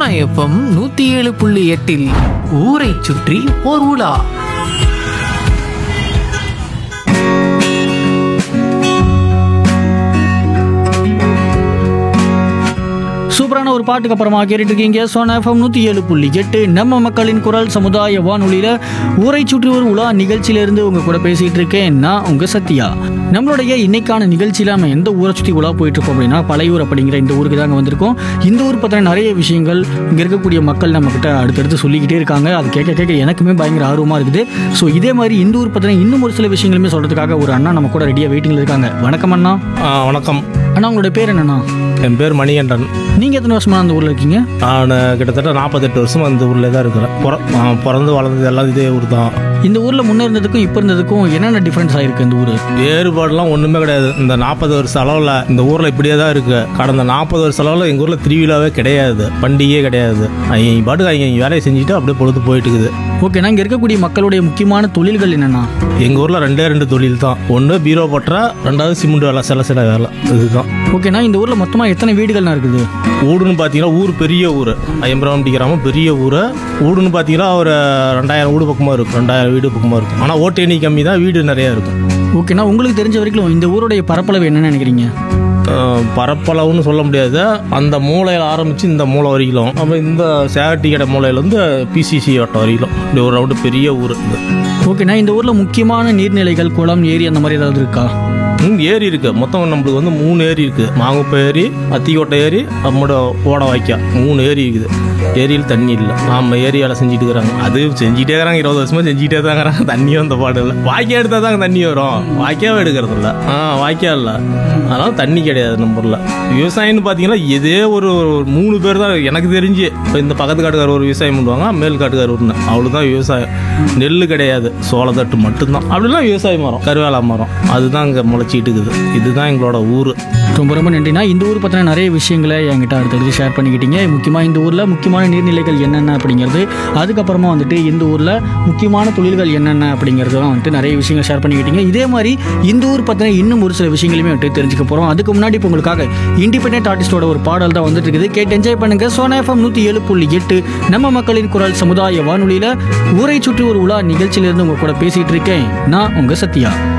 FM நூத்தி ஏழு புள்ளி எட்டில் ஊரை சுற்றி ஓர் உலா சூப்பரான ஒரு பாட்டுக்கு அப்புறமா கேட்டுட்டு இருக்கீங்க சோனா எஃப்எம் நூற்றி ஏழு புள்ளி எட்டு நம்ம மக்களின் குரல் சமுதாய வானொலியில் ஊரை சுற்றி ஒரு உலா நிகழ்ச்சியிலேருந்து உங்கள் கூட பேசிகிட்டு இருக்கேன் நான் உங்கள் சத்யா நம்மளுடைய இன்னைக்கான நிகழ்ச்சியில் நம்ம எந்த ஊரை சுற்றி உலா போயிட்டு இருக்கோம் அப்படின்னா பழையூர் அப்படிங்கிற இந்த ஊருக்கு தாங்க வந்திருக்கோம் இந்த ஊர் பற்றின நிறைய விஷயங்கள் இங்கே இருக்கக்கூடிய மக்கள் நம்மக்கிட்ட அடுத்தடுத்து சொல்லிக்கிட்டே இருக்காங்க அது கேட்க கேட்க எனக்குமே பயங்கர ஆர்வமாக இருக்குது ஸோ இதே மாதிரி இந்த ஊர் பற்றின இன்னும் ஒரு சில விஷயங்களுமே சொல்கிறதுக்காக ஒரு அண்ணா நம்ம கூட ரெடியாக வெயிட்டிங்கில் இருக்காங்க வணக்கம் அண்ணா ஆ, வணக்கம் அண்ணா உங்களோட பேர் என்னண்ணா என் பேர் மணிகண்டன் நீங்கள் எத்தனை வருஷமா அந்த ஊரில் இருக்கீங்க நான் கிட்டத்தட்ட நாற்பத்தெட்டு வருஷம் இந்த ஊரில் தான் இருக்கிறேன் பிற- ஆ, பிறந்து வளர்ந்தது எல்லாம் இதே ஊர் தான் இந்த ஊர்ல முன்ன இருந்ததுக்கும் இப்போ இருந்ததுக்கும் என்னென்ன டிஃபரன்ஸ் ஆயிருக்கு இந்த ஊரு வேறுபாடுலாம் ஒன்றுமே கிடையாது இந்த நாற்பது வருஷ அளவில் இந்த ஊரில் இப்படியே தான் இருக்குது கடந்த நாற்பது வருஷ அளவில் எங்கள் ஊரில் திருவிழாவே கிடையாது பண்டிகையே கிடையாது அவங்க பாட்டுக்கு அவங்க வேலையை செஞ்சுட்டு அப்படியே பொழுது போயிட்டு இருக்குது ஓகேண்ணா இங்க இருக்கக்கூடிய மக்களுடைய முக்கியமான தொழில்கள் என்னென்னா எங்கள் ஊரில் ரெண்டே ரெண்டு தொழில் தான் ஒன்று பீரோ பட்டுறா ரெண்டாவது சிமெண்ட் வேலை சில சில வேலை இதுதான் ஓகேண்ணா இந்த ஊர்ல மொத்தமா எத்தனை வீடுகள்னா இருக்குது ஊடுன்னு பார்த்தீங்கன்னா ஊர் பெரிய ஊர் ஐம்பராமட்டி கிராமம் பெரிய ஊர் ஊடுன்னு பார்த்தீங்கன்னா ஒரு ரெண்டாயிரம் வீடு பக்கமாக இருக்கும் ரெண்டாயிரம் வீடு பக்கமாக இருக்கும் ஆனால் ஓட்டு எண்ணி கம்மி தான் வீடு நிறையா இருக்கும் ஓகேண்ணா உங்களுக்கு தெரிஞ்ச வரைக்கும் இந்த ஊருடைய பரப்பளவு என்னன்னு நினைக்கிறீங்க அஹ் பரப்பளவுன்னு சொல்ல முடியாது அந்த மூலையில் ஆரம்பித்து இந்த மூலை வரைக்கும் அப்புறம் இந்த சேகட்டி கடை மூலையிலேருந்து பிசிசி வட்டம் வரைக்கும் இப்படி ஒரு ரவுண்டு பெரிய ஊர் இது ஓகேண்ணா இந்த ஊர்ல முக்கியமான நீர்நிலைகள் குளம் ஏரி அந்த மாதிரி ஏதாவது இருக்கா ம் ஏரி இருக்கு மொத்தம் நம்மளுக்கு வந்து மூணு ஏரி இருக்கு மாங்குப்பை ஏரி அத்திக்கோட்டை ஏரி நம்மளோட ஓட வாய்க்கா மூணு ஏரி இருக்குது ஏரியில் தண்ணி இல்லை ஆமாம் ஏரி வேலை செஞ்சுட்டு இருக்கிறாங்க அது செஞ்சுட்டே இருக்கிறாங்க இருபது வருஷமா செஞ்சுட்டே தான் இருக்கிறாங்க தண்ணியும் அந்த பாடு இல்லை வாய்க்கா எடுத்தால் தாங்க தண்ணி வரும் வாய்க்காவே எடுக்கிறது இல்லை ஆ வாய்க்கா இல்லை அதனால தண்ணி கிடையாது நம்ம ஊரில் விவசாயம்னு பார்த்தீங்கன்னா இதே ஒரு ஒரு மூணு பேர் தான் எனக்கு தெரிஞ்சு இப்போ இந்த பக்கத்து காட்டுக்கார ஒரு விவசாயம் பண்ணுவாங்க மேல் காட்டுக்கார ஒன்று அவ்வளோதான் விவசாயம் நெல் கிடையாது சோளத்தட்டு மட்டும்தான் அப்படிலாம் விவசாய மரம் கருவேல மரம் அதுதான் இங்கே முளைச்சிட்டு இருக்குது இதுதான் எங்களோட ஊர் ரொம்ப ரொம்ப நன்றிண்ணா இந்த ஊர் பற்றின நிறைய விஷயங்களை என்கிட்ட அடுத்தடுத்து ஷேர் பண்ணிக்கிட்டீங்க முக்கியமாக இந்த ஊரில் முக்கியமான நீர்நிலைகள் என்னென்ன அப்படிங்கிறது அதுக்கப்புறமா வந்துட்டு இந்த ஊரில் முக்கியமான தொழில்கள் என்னென்ன அப்படிங்கிறதுலாம் வந்துட்டு நிறைய விஷயங்கள் ஷேர் பண்ணிக்கிட்டீங்க இதே மாதிரி இந்த ஊர் பற்றின இன்னும் ஒரு சில விஷயங்களுமே வந்துட்டு தெரிஞ்சுக்க போகிறோம் அதுக்கு முன்னாடி இப்போ உங்களுக்காக இண்டிபெண்டன்ட் ஆர்டிஸ்டோட ஒரு பாடல் தான் வந்துட்டு இருக்குது கேட்டு என்ஜாய் பண்ணுங்க சோனா எஃப்எம் நூற்றி ஏழு புள்ளி எட்டு நம்ம மக்களின் குரல் சமுதாய வானொலியில் ஊரை சுற்றி ஒரு உலா நிகழ்ச்சியிலிருந்து உங்க கூட பேசிகிட்டு இருக்கேன் நான் உங்கள் சத்யா